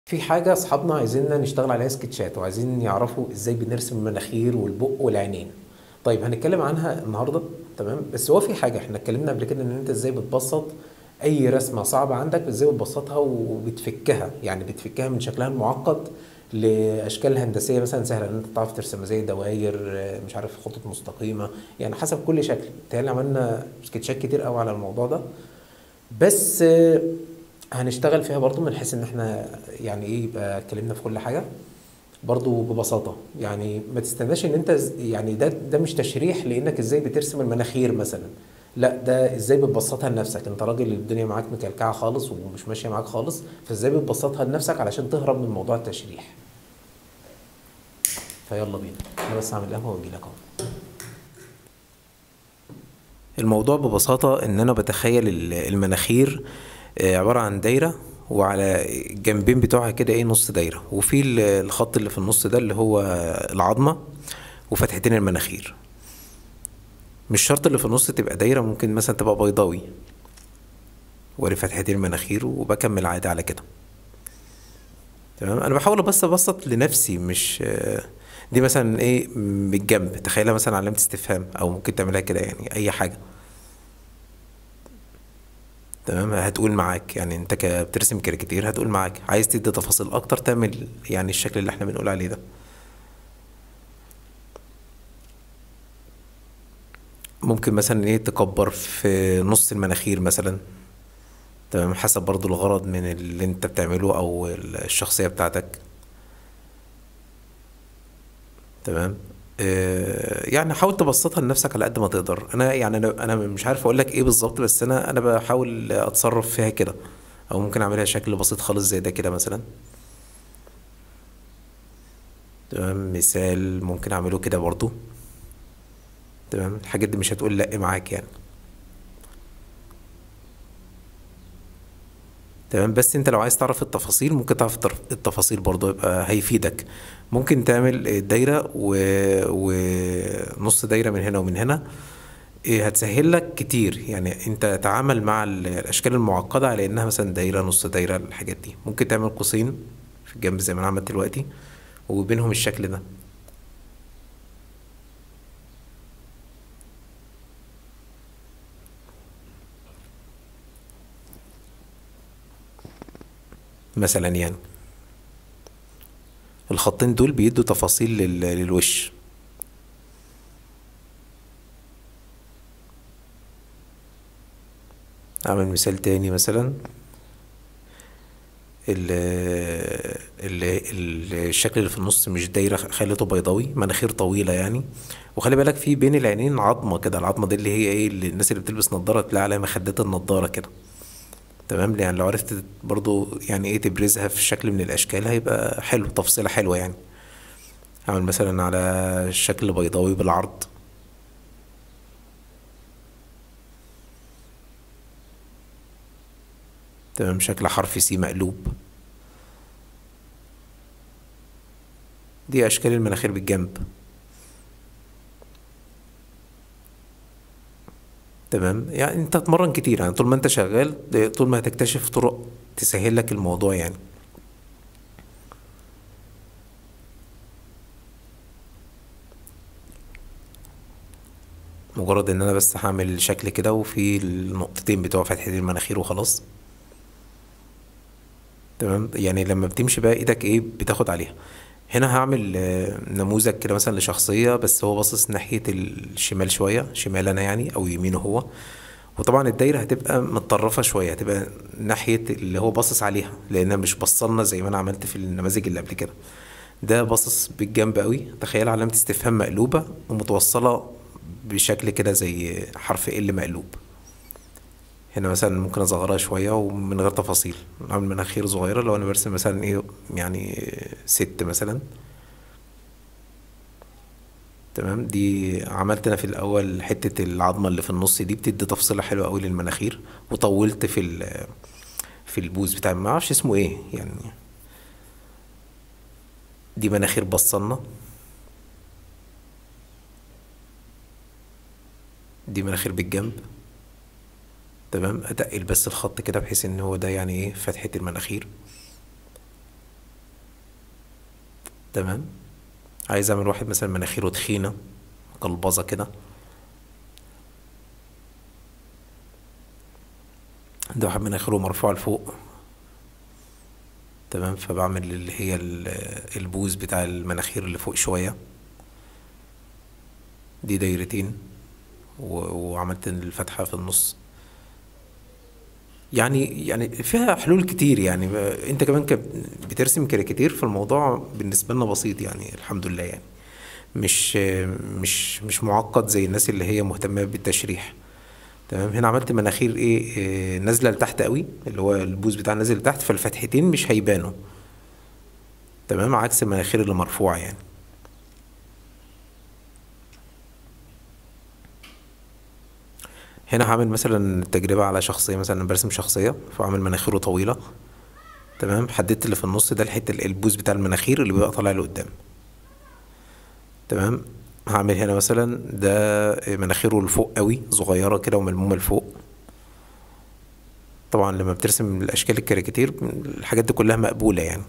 في حاجة أصحابنا عايزيننا نشتغل عليها سكتشات وعايزين يعرفوا إزاي بنرسم المناخير والبق والعينين طيب هنتكلم عنها النهاردة تمام بس هو في حاجة احنا اتكلمنا قبل كده إن أنت إزاي بتبسط أي رسمة صعبة عندك إزاي بتبسطها وبتفكها يعني بتفكها من شكلها المعقد لأشكال هندسية مثلا سهلة إن أنت تعرف ترسمها زي دواير مش عارف خطوط مستقيمة يعني حسب كل شكل بيتهيألي عملنا سكتشات كتير قوي على الموضوع ده بس آه، هنشتغل فيها برضو من حيث ان احنا يعني ايه يبقى اتكلمنا في كل حاجة برضو ببساطة يعني ما تستناش ان انت ز- يعني ده ده مش تشريح لانك ازاي بترسم المناخير مثلا لا ده ازاي بتبسطها لنفسك انت راجل الدنيا معاك مكلكعة خالص ومش ماشية معاك خالص فازاي بتبسطها لنفسك علشان تهرب من موضوع التشريح فيلا بينا انا بس هعمل قهوة واجي لك اهو الموضوع ببساطة إن أنا بتخيل ال- المناخير آه، عبارة عن دايرة وعلى الجنبين بتوعها كده إيه نص دايرة وفي ال- الخط اللي في النص ده اللي هو العظمة وفتحتين المناخير مش شرط اللي في النص تبقى دايرة ممكن مثلا تبقى بيضاوي وادي فتحتين المناخير وبكمل عادي على كده تمام انا بحاول بس ابسط لنفسي مش آه، دي مثلا ايه من الجنب تخيلها مثلا علامة استفهام او ممكن تعملها كده يعني اي حاجة تمام هتقول معاك يعني انت ك- بترسم كاريكاتير هتقول معاك عايز تدي تفاصيل اكتر تعمل يعني الشكل اللي احنا بنقول عليه ده ممكن مثلا ايه تكبر في نص المناخير مثلا تمام حسب برضو الغرض من اللي انت بتعمله او الشخصية بتاعتك تمام آه، يعني حاول تبسطها لنفسك على قد ما تقدر انا يعني انا انا مش عارف اقول لك ايه بالظبط بس انا انا بحاول اتصرف فيها كده او ممكن اعملها شكل بسيط خالص زي ده كده مثلا تمام مثال ممكن اعمله كده برضو تمام الحاجات دي مش هتقول لا معاك يعني تمام بس انت لو عايز تعرف التفاصيل ممكن تعرف التر- التفاصيل برضو يبقى هيفيدك ممكن تعمل دايرة و... ونص دايرة من هنا ومن هنا إيه هتسهل لك كتير يعني انت تعامل مع ال- الاشكال المعقدة على انها مثلا دايرة نص دايرة الحاجات دي ممكن تعمل قوسين في الجنب زي ما انا عملت دلوقتي وبينهم الشكل ده مثلا يعني الخطين دول بيدوا تفاصيل لل... للوش اعمل مثال تاني مثلا ال ال ال- الشكل اللي في النص مش دايرة خليته بيضاوي مناخير طويلة يعني وخلي بالك في بين العينين عظمة كده العظمة دي اللي هي ايه اللي الناس اللي بتلبس نظارة تلاقي عليها مخدات النظارة كده تمام يعني لو عرفت برضو يعني ايه تبرزها في شكل من الاشكال هيبقى حلو تفصيلة حلوة يعني اعمل مثلا على شكل بيضاوي بالعرض تمام شكل حرف سي مقلوب دي اشكال المناخير بالجنب تمام يعني انت تتمرن كتير يعني طول ما انت شغال طول ما هتكتشف طرق تسهل لك الموضوع يعني مجرد ان انا بس هعمل شكل كده وفي النقطتين بتوع فتحة المناخير وخلاص تمام يعني لما بتمشي بقى ايدك ايه بتاخد عليها هنا هعمل آه، نموذج كده مثلا لشخصية بس هو باصص ناحية الشمال شوية شمال انا يعني او يمينه هو وطبعا الدايرة هتبقى متطرفة شوية هتبقى ناحية اللي هو باصص عليها لأنها مش بصلنا زي ما أنا عملت في النماذج اللي قبل كده ده باصص بالجنب قوي تخيل علامة استفهام مقلوبة ومتوصلة بشكل كده زي حرف ال مقلوب هنا مثلا ممكن اصغرها شوية ومن غير تفاصيل اعمل مناخير صغيرة لو انا برسم مثلا ايه يعني ست مثلا تمام دي عملت انا في الاول حتة العظمة اللي في النص دي بتدي تفصيلة حلوة قوي للمناخير وطولت في ال في البوز بتاع ما اعرفش اسمه ايه يعني دي مناخير بصلنا دي مناخير بالجنب تمام اتقل بس الخط كده بحيث ان هو ده يعني ايه فتحة المناخير تمام عايز اعمل واحد مثلا مناخيره تخينة قلبظة كده ده واحد مناخيره مرفوع لفوق تمام فبعمل اللي هي ال- البوز بتاع المناخير اللي فوق شوية دي دايرتين و- وعملت الفتحة في النص يعني يعني فيها حلول كتير يعني ب- انت كمان ك- بترسم كاريكاتير فالموضوع بالنسبة لنا بسيط يعني الحمد لله يعني مش مش مش معقد زي الناس اللي هي مهتمة بالتشريح تمام هنا عملت مناخير ايه, إيه نازلة لتحت قوي اللي هو البوز بتاع نازل لتحت فالفتحتين مش هيبانوا تمام عكس المناخير اللي مرفوعة يعني هنا هعمل مثلا تجربة على شخصية مثلا أنا برسم شخصية فأعمل مناخيره طويلة تمام حددت اللي في النص ده الحتة البوز بتاع المناخير اللي بيبقى طالع لقدام تمام هعمل هنا مثلا ده مناخيره لفوق قوي صغيرة كده وملمومة لفوق طبعا لما بترسم الأشكال الكاريكاتير الحاجات دي كلها مقبولة يعني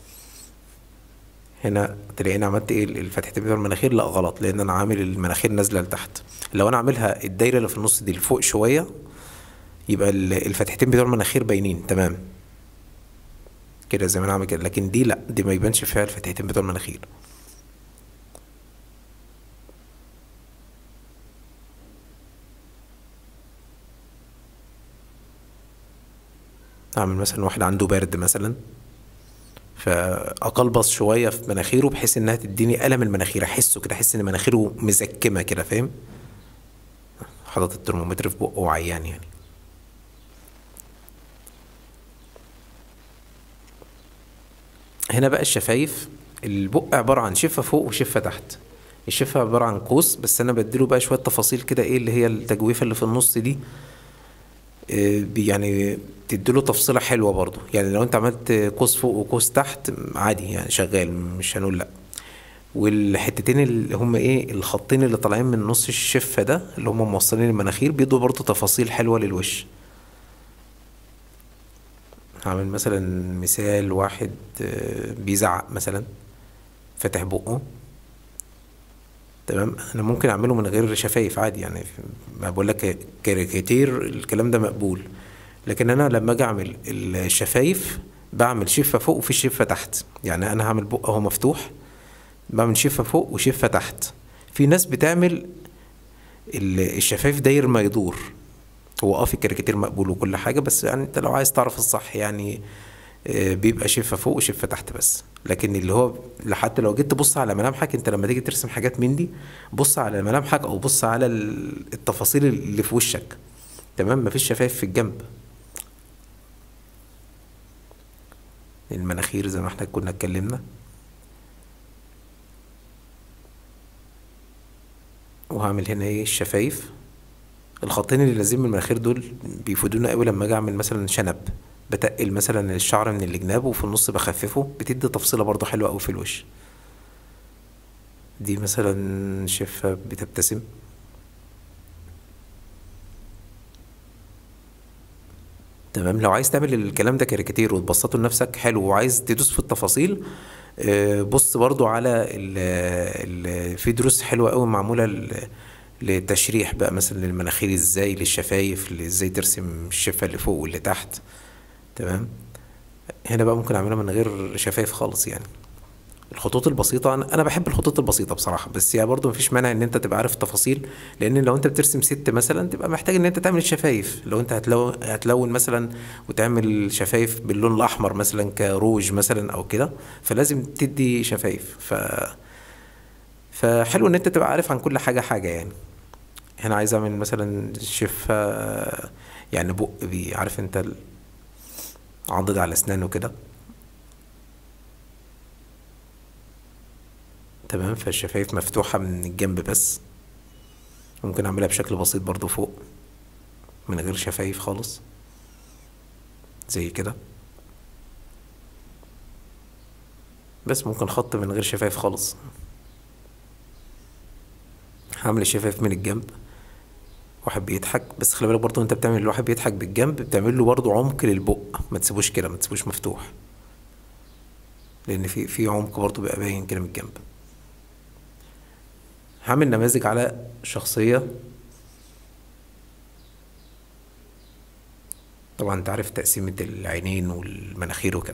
هنا تلاقيني عملت ايه الفتحتين بتوع المناخير لا غلط لان انا عامل المناخير نازله لتحت لو انا عاملها الدايره اللي في النص دي لفوق شويه يبقى ال- الفتحتين بتوع المناخير باينين تمام كده زي ما انا عامل كده لكن دي لا دي ما يبانش فيها الفتحتين بتوع المناخير اعمل مثلا واحد عنده برد مثلا فاقلبص شويه في مناخيره بحيث انها تديني الم المناخير احسه كده احس ان مناخيره مزكمه كده فاهم حاطط الترمومتر في بقه وعيان يعني هنا بقى الشفايف البق عباره عن شفه فوق وشفه تحت الشفه عباره عن قوس بس انا بديله بقى شويه تفاصيل كده ايه اللي هي التجويفه اللي في النص دي آه، بي- يعني تديله تفصيلة حلوة برضو يعني لو انت عملت قوس فوق وقوس تحت عادي يعني شغال مش هنقول لا والحتتين اللي هم ايه الخطين اللي طالعين من نص الشفة ده اللي هم موصلين المناخير بيدوا برضو تفاصيل حلوة للوش هعمل مثلا مثال واحد آه، بيزعق مثلا فاتح بقه تمام انا ممكن اعمله من غير شفايف عادي يعني ما بقول لك كاريكاتير الكلام ده مقبول لكن انا لما اجي اعمل الشفايف بعمل شفه فوق وفي شفه تحت يعني انا هعمل بق اهو مفتوح بعمل شفه فوق وشفه تحت في ناس بتعمل ال- الشفايف داير ما يدور هو اه في كاريكاتير مقبول وكل حاجه بس يعني انت لو عايز تعرف الصح يعني آه، بيبقى شفه فوق وشفه تحت بس لكن اللي هو حتى لو جيت تبص على ملامحك انت لما تيجي ترسم حاجات من دي بص على ملامحك او بص على ال- التفاصيل اللي في وشك تمام مفيش شفايف في الجنب المناخير زي ما احنا كنا اتكلمنا وهعمل هنا ايه الشفايف الخطين اللي لازم من المناخير دول بيفيدونا قوي لما اجي اعمل مثلا شنب بتقل مثلا الشعر من الجناب وفي النص بخففه بتدي تفصيلة برضو حلوة قوي في الوش دي مثلا شفة بتبتسم تمام لو عايز تعمل الكلام ده كاريكاتير وتبسطه لنفسك حلو وعايز تدوس في التفاصيل آه، بص برضو على ال ال في دروس حلوة قوي معمولة ل- للتشريح بقى مثلا للمناخير ازاي للشفايف ازاي ترسم الشفة اللي فوق واللي تحت تمام هنا بقى ممكن اعملها من غير شفايف خالص يعني الخطوط البسيطة أنا أنا بحب الخطوط البسيطة بصراحة بس يعني برضه مفيش مانع إن أنت تبقى عارف التفاصيل لأن لو أنت بترسم ست مثلا تبقى محتاج إن أنت تعمل شفايف لو أنت هتلون هتلون مثلا وتعمل شفايف باللون الأحمر مثلا كروج مثلا أو كده فلازم تدي شفايف ف فحلو إن أنت تبقى عارف عن كل حاجة حاجة يعني هنا عايز أعمل مثلا شفة يعني بق بي عارف أنت ال- عضد على أسنانه كده تمام فالشفايف مفتوحة من الجنب بس ممكن اعملها بشكل بسيط برضو فوق من غير شفايف خالص زي كده بس ممكن خط من غير شفايف خالص هعمل الشفايف من الجنب واحد بيضحك بس خلي بالك برضو انت بتعمل الواحد بيضحك بالجنب بتعمل له برضو عمق للبق ما تسيبوش كده ما تسيبوش مفتوح لان في في عمق برضه بيبقى باين كده من الجنب هعمل نماذج على شخصية طبعا انت عارف تقسيمة العينين والمناخير وكده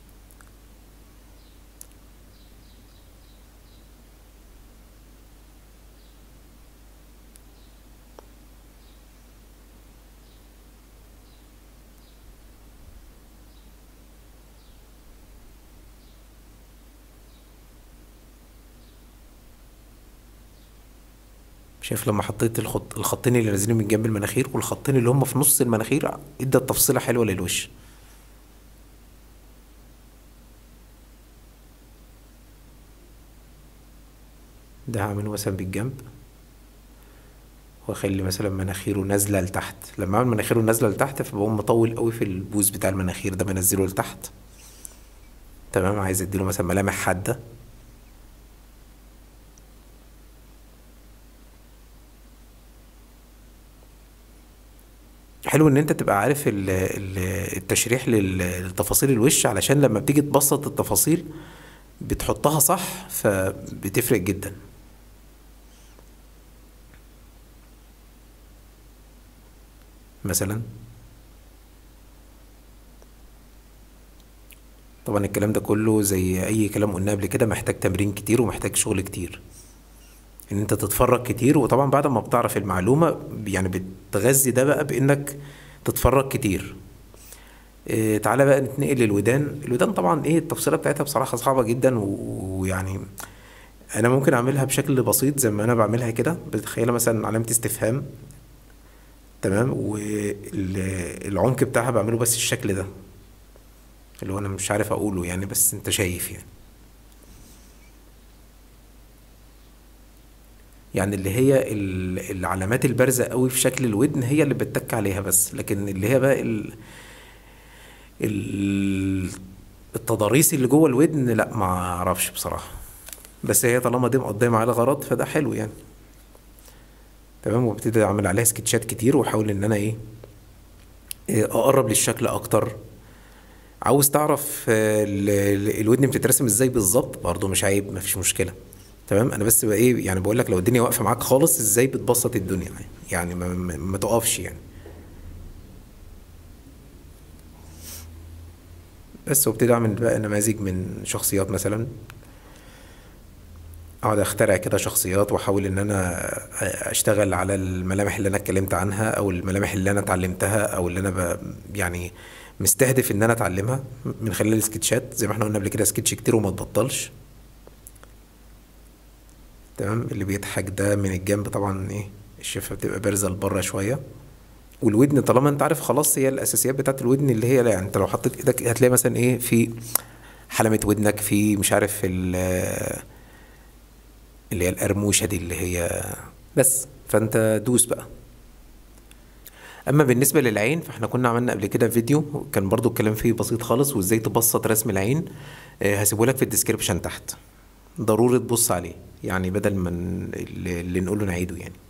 شايف لما حطيت الخط الخطين اللي نازلين من جنب المناخير والخطين اللي هم في نص المناخير ادى تفصيلة حلوة للوش ده هعمله مثلا بالجنب واخلي مثلا مناخيره نازله لتحت لما اعمل مناخيره نازله لتحت فبقوم مطول قوي في البوز بتاع المناخير ده بنزله لتحت تمام عايز اديله مثلا ملامح حاده حلو ان انت تبقى عارف ال- ال- التشريح لل- لتفاصيل الوش علشان لما بتيجي تبسط التفاصيل بتحطها صح فبتفرق جدا مثلا طبعا الكلام ده كله زي اي كلام قلناه قبل كده محتاج تمرين كتير ومحتاج شغل كتير ان انت تتفرج كتير وطبعا بعد ما بتعرف المعلومة يعني بتغذي ده بقى بانك تتفرج كتير إيه تعالى بقى نتنقل للودان الودان طبعا ايه التفصيلة بتاعتها بصراحة صعبة جدا و- ويعني انا ممكن اعملها بشكل بسيط زي ما انا بعملها كده بتخيلها مثلا علامة استفهام تمام والعمق بتاعها بعمله بس الشكل ده اللي هو انا مش عارف اقوله يعني بس انت شايف يعني يعني اللي هي ال- العلامات البارزة قوي في شكل الودن هي اللي بتتك عليها بس لكن اللي هي بقى ال... ال... التضاريس اللي جوه الودن لا ما اعرفش بصراحة بس هي طالما دي مقضية معايا الغرض فده حلو يعني تمام وابتدي اعمل عليها سكتشات كتير واحاول ان انا ايه إيه، اقرب للشكل اكتر عاوز تعرف آه، ال- ال- الودن بتترسم ازاي بالظبط برضه مش عيب مفيش مشكله تمام انا بس بقى ايه يعني بقول لك لو الدنيا واقفه معاك خالص ازاي بتبسط الدنيا يعني يعني ما, ما, ما تقفش يعني بس وابتدي اعمل بقى نماذج من شخصيات مثلا اقعد اخترع كده شخصيات واحاول ان انا اشتغل على الملامح اللي انا اتكلمت عنها او الملامح اللي انا اتعلمتها او اللي انا ب يعني مستهدف ان انا اتعلمها من خلال السكتشات زي ما احنا قلنا قبل كده سكتش كتير وما تبطلش تمام اللي بيضحك ده من الجنب طبعا ايه الشفه بتبقى بارزه لبره شويه والودن طالما انت عارف خلاص هي الاساسيات بتاعت الودن اللي هي يعني انت لو حطيت ايدك هتلاقي مثلا ايه في حلمة ودنك في مش عارف ال- اللي هي القرموشة دي اللي هي بس فانت دوس بقى اما بالنسبة للعين فاحنا كنا عملنا قبل كده فيديو كان برضو الكلام فيه بسيط خالص وازاي تبسط رسم العين آه، هسيبه لك في الديسكريبشن تحت ضروري تبص عليه يعني بدل ما ن- اللي اللي نقوله نعيده يعني